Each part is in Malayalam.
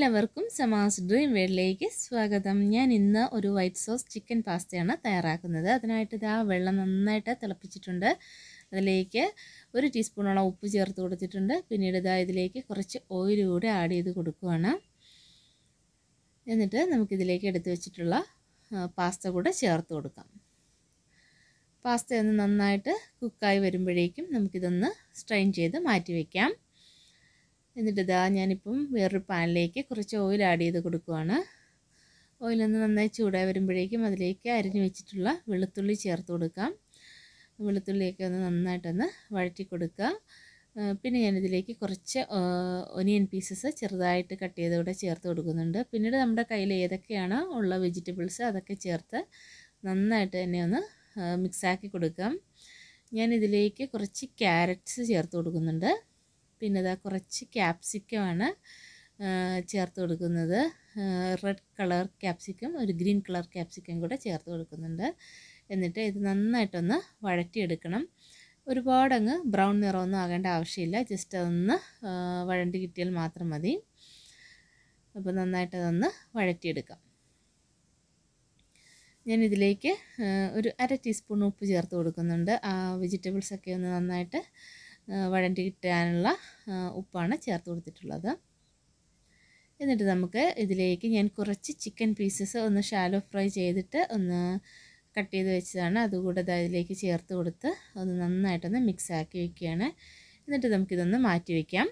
എല്ലാവർക്കും സമാസ് ഡ്രീം വേൾഡിലേക്ക് സ്വാഗതം ഞാൻ ഇന്ന് ഒരു വൈറ്റ് സോസ് ചിക്കൻ പാസ്തയാണ് തയ്യാറാക്കുന്നത് അതിനായിട്ട് ഇതാ വെള്ളം നന്നായിട്ട് തിളപ്പിച്ചിട്ടുണ്ട് അതിലേക്ക് ഒരു ടീസ്പൂണോളം ഉപ്പ് ചേർത്ത് കൊടുത്തിട്ടുണ്ട് പിന്നീട് ഇതാ ഇതിലേക്ക് കുറച്ച് ഓയിൽ കൂടെ ആഡ് ചെയ്ത് കൊടുക്കുകയാണ് എന്നിട്ട് നമുക്കിതിലേക്ക് എടുത്തു വെച്ചിട്ടുള്ള പാസ്ത കൂടെ ചേർത്ത് കൊടുക്കാം പാസ്ത ഒന്ന് നന്നായിട്ട് കുക്കായി വരുമ്പോഴേക്കും നമുക്കിതൊന്ന് സ്ട്രെയിൻ ചെയ്ത് മാറ്റി വയ്ക്കാം എന്നിട്ട് ഇതാ ഞാനിപ്പം വേറൊരു പാനിലേക്ക് കുറച്ച് ഓയിൽ ആഡ് ചെയ്ത് കൊടുക്കുവാണ് ഓയിലൊന്ന് നന്നായി ചൂടായി വരുമ്പോഴേക്കും അതിലേക്ക് അരിഞ്ഞു വെച്ചിട്ടുള്ള വെളുത്തുള്ളി ചേർത്ത് കൊടുക്കാം വെളുത്തുള്ളിയൊക്കെ ഒന്ന് നന്നായിട്ടൊന്ന് വഴറ്റി കൊടുക്കുക പിന്നെ ഞാനിതിലേക്ക് കുറച്ച് ഒനിയൻ പീസസ് ചെറുതായിട്ട് കട്ട് ചെയ്ത് കൂടെ ചേർത്ത് കൊടുക്കുന്നുണ്ട് പിന്നീട് നമ്മുടെ കയ്യിൽ ഏതൊക്കെയാണ് ഉള്ള വെജിറ്റബിൾസ് അതൊക്കെ ചേർത്ത് നന്നായിട്ട് തന്നെ ഒന്ന് മിക്സാക്കി കൊടുക്കാം ഞാനിതിലേക്ക് കുറച്ച് ക്യാരറ്റ്സ് ചേർത്ത് കൊടുക്കുന്നുണ്ട് പിന്നെ ഇതാ കുറച്ച് ക്യാപ്സിക്കമാണ് ചേർത്ത് കൊടുക്കുന്നത് റെഡ് കളർ ക്യാപ്സിക്കം ഒരു ഗ്രീൻ കളർ ക്യാപ്സിക്കം കൂടെ ചേർത്ത് കൊടുക്കുന്നുണ്ട് എന്നിട്ട് ഇത് നന്നായിട്ടൊന്ന് വഴറ്റിയെടുക്കണം ഒരുപാടങ്ങ് ബ്രൗൺ നിറമൊന്നും ആകേണ്ട ആവശ്യമില്ല ജസ്റ്റ് അതൊന്ന് വഴണ്ടി കിട്ടിയാൽ മാത്രം മതി അപ്പോൾ നന്നായിട്ട് അതൊന്ന് വഴറ്റിയെടുക്കാം ഞാനിതിലേക്ക് ഒരു അര ടീസ്പൂൺ ഉപ്പ് ചേർത്ത് കൊടുക്കുന്നുണ്ട് ആ വെജിറ്റബിൾസൊക്കെ ഒന്ന് നന്നായിട്ട് വഴണ്ടി കിട്ടാനുള്ള ഉപ്പാണ് ചേർത്ത് കൊടുത്തിട്ടുള്ളത് എന്നിട്ട് നമുക്ക് ഇതിലേക്ക് ഞാൻ കുറച്ച് ചിക്കൻ പീസസ് ഒന്ന് ഷാലോ ഫ്രൈ ചെയ്തിട്ട് ഒന്ന് കട്ട് ചെയ്ത് വെച്ചതാണ് അതുകൂടെ ഇതിലേക്ക് ചേർത്ത് കൊടുത്ത് ഒന്ന് നന്നായിട്ടൊന്ന് മിക്സ് ആക്കി വെക്കുകയാണ് എന്നിട്ട് നമുക്കിതൊന്ന് മാറ്റി വയ്ക്കാം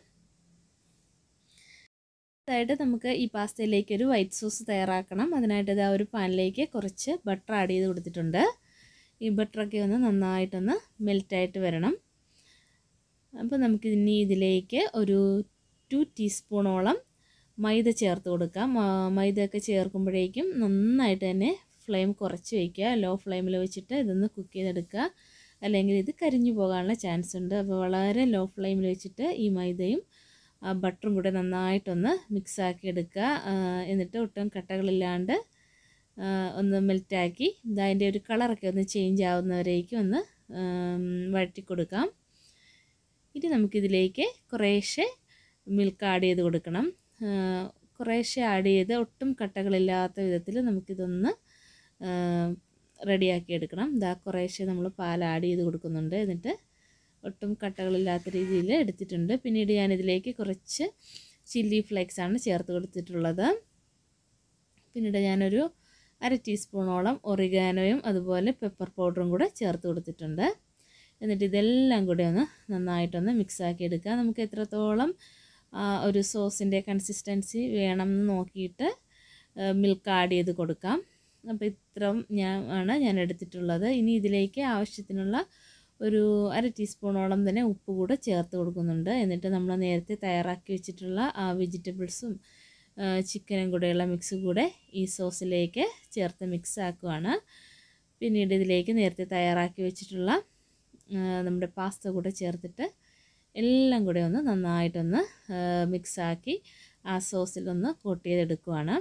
അതായിട്ട് നമുക്ക് ഈ പാസ്തയിലേക്ക് ഒരു വൈറ്റ് സോസ് തയ്യാറാക്കണം അതിനായിട്ട് ഇതാ ഒരു പാനിലേക്ക് കുറച്ച് ബട്ടർ ആഡ് ചെയ്ത് കൊടുത്തിട്ടുണ്ട് ഈ ബട്ടറൊക്കെ ഒന്ന് നന്നായിട്ടൊന്ന് മെൽറ്റായിട്ട് വരണം അപ്പോൾ നമുക്ക് ഇനി ഇതിലേക്ക് ഒരു ടു ടീസ്പൂണോളം മൈദ ചേർത്ത് കൊടുക്കാം മൈദയൊക്കെ ചേർക്കുമ്പോഴേക്കും നന്നായിട്ട് തന്നെ ഫ്ലെയിം കുറച്ച് വയ്ക്കുക ലോ ഫ്ലെയിമിൽ വെച്ചിട്ട് ഇതൊന്ന് കുക്ക് ചെയ്തെടുക്കുക അല്ലെങ്കിൽ ഇത് കരിഞ്ഞു പോകാനുള്ള ചാൻസ് ഉണ്ട് അപ്പോൾ വളരെ ലോ ഫ്ലെയിമിൽ വെച്ചിട്ട് ഈ മൈദയും ബട്ടറും കൂടെ നന്നായിട്ടൊന്ന് മിക്സാക്കി എടുക്കുക എന്നിട്ട് ഒട്ടും കട്ടകളില്ലാണ്ട് ഒന്ന് മെൽറ്റാക്കി അതിൻ്റെ ഒരു കളറൊക്കെ ഒന്ന് ചേഞ്ച് ആവുന്നവരേക്കും ഒന്ന് വഴറ്റി കൊടുക്കാം ഇനി നമുക്കിതിലേക്ക് കുറേശ്ശെ മിൽക്ക് ആഡ് ചെയ്ത് കൊടുക്കണം കുറേശ്ശെ ആഡ് ചെയ്ത് ഒട്ടും കട്ടകളില്ലാത്ത വിധത്തിൽ നമുക്കിതൊന്ന് റെഡിയാക്കി എടുക്കണം ഇതാ കുറേശ്ശെ നമ്മൾ പാൽ ആഡ് ചെയ്ത് കൊടുക്കുന്നുണ്ട് എന്നിട്ട് ഒട്ടും കട്ടകളില്ലാത്ത രീതിയിൽ എടുത്തിട്ടുണ്ട് പിന്നീട് ഞാനിതിലേക്ക് കുറച്ച് ചില്ലി ഫ്ലേക്സ് ആണ് ചേർത്ത് കൊടുത്തിട്ടുള്ളത് പിന്നീട് ഞാനൊരു അര ടീസ്പൂണോളം ഒറിഗാനോയും അതുപോലെ പെപ്പർ പൗഡറും കൂടെ ചേർത്ത് കൊടുത്തിട്ടുണ്ട് എന്നിട്ട് ഇതെല്ലാം കൂടെ ഒന്ന് നന്നായിട്ടൊന്ന് മിക്സാക്കി എടുക്കുക നമുക്ക് എത്രത്തോളം ഒരു സോസിൻ്റെ കൺസിസ്റ്റൻസി വേണമെന്ന് നോക്കിയിട്ട് മിൽക്ക് ആഡ് ചെയ്ത് കൊടുക്കാം അപ്പോൾ ഇത്രയും ഞാൻ ആണ് ഞാൻ എടുത്തിട്ടുള്ളത് ഇനി ഇതിലേക്ക് ആവശ്യത്തിനുള്ള ഒരു അര ടീസ്പൂണോളം തന്നെ ഉപ്പ് കൂടെ ചേർത്ത് കൊടുക്കുന്നുണ്ട് എന്നിട്ട് നമ്മൾ നേരത്തെ തയ്യാറാക്കി വെച്ചിട്ടുള്ള ആ വെജിറ്റബിൾസും ചിക്കനും കൂടെയുള്ള മിക്സ് കൂടെ ഈ സോസിലേക്ക് ചേർത്ത് മിക്സ് ആക്കുവാണ് പിന്നീട് ഇതിലേക്ക് നേരത്തെ തയ്യാറാക്കി വെച്ചിട്ടുള്ള നമ്മുടെ പാസ്ത കൂടെ ചേർത്തിട്ട് എല്ലാം കൂടെ ഒന്ന് നന്നായിട്ടൊന്ന് മിക്സാക്കി ആ സോസിലൊന്ന് കോട്ട് ചെയ്തെടുക്കുവാണ്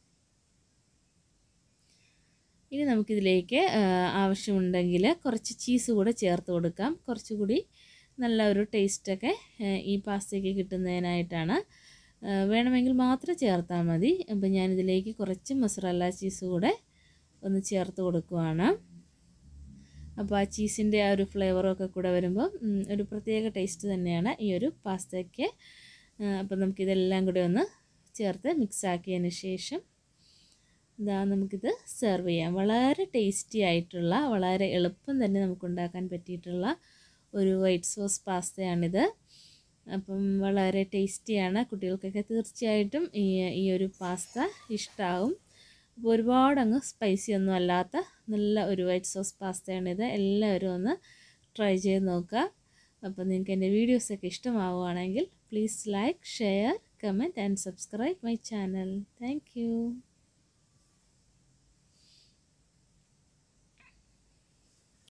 ഇനി നമുക്കിതിലേക്ക് ആവശ്യമുണ്ടെങ്കിൽ കുറച്ച് ചീസ് കൂടെ ചേർത്ത് കൊടുക്കാം കുറച്ചുകൂടി നല്ല ഒരു ടേസ്റ്റൊക്കെ ഈ പാസ്തയ്ക്ക് കിട്ടുന്നതിനായിട്ടാണ് വേണമെങ്കിൽ മാത്രം ചേർത്താൽ മതി അപ്പോൾ ഞാനിതിലേക്ക് കുറച്ച് മസാല ചീസ് കൂടെ ഒന്ന് ചേർത്ത് കൊടുക്കുവാണ് അപ്പോൾ ആ ചീസിൻ്റെ ആ ഒരു ഫ്ലേവറൊക്കെ കൂടെ വരുമ്പോൾ ഒരു പ്രത്യേക ടേസ്റ്റ് തന്നെയാണ് ഈ ഒരു പാസ്തയ്ക്ക് അപ്പോൾ നമുക്കിതെല്ലാം കൂടെ ഒന്ന് ചേർത്ത് മിക്സ് ആക്കിയതിന് ശേഷം ഇതാ നമുക്കിത് സെർവ് ചെയ്യാം വളരെ ടേസ്റ്റി ആയിട്ടുള്ള വളരെ എളുപ്പം തന്നെ നമുക്ക് ഉണ്ടാക്കാൻ പറ്റിയിട്ടുള്ള ഒരു വൈറ്റ് സോസ് പാസ്തയാണിത് അപ്പം വളരെ ടേസ്റ്റിയാണ് കുട്ടികൾക്കൊക്കെ തീർച്ചയായിട്ടും ഈ ഈ ഒരു പാസ്ത ഇഷ്ടമാവും അപ്പോൾ ഒരുപാട് അങ്ങ് സ്പൈസി ഒന്നും അല്ലാത്ത നല്ല ഒരു വൈറ്റ് സോസ് പാസ്തയാണിത് എല്ലാവരും ഒന്ന് ട്രൈ ചെയ്ത് നോക്കുക അപ്പോൾ നിങ്ങൾക്ക് എൻ്റെ വീഡിയോസൊക്കെ ഇഷ്ടമാവുകയാണെങ്കിൽ please like share comment and subscribe my channel thank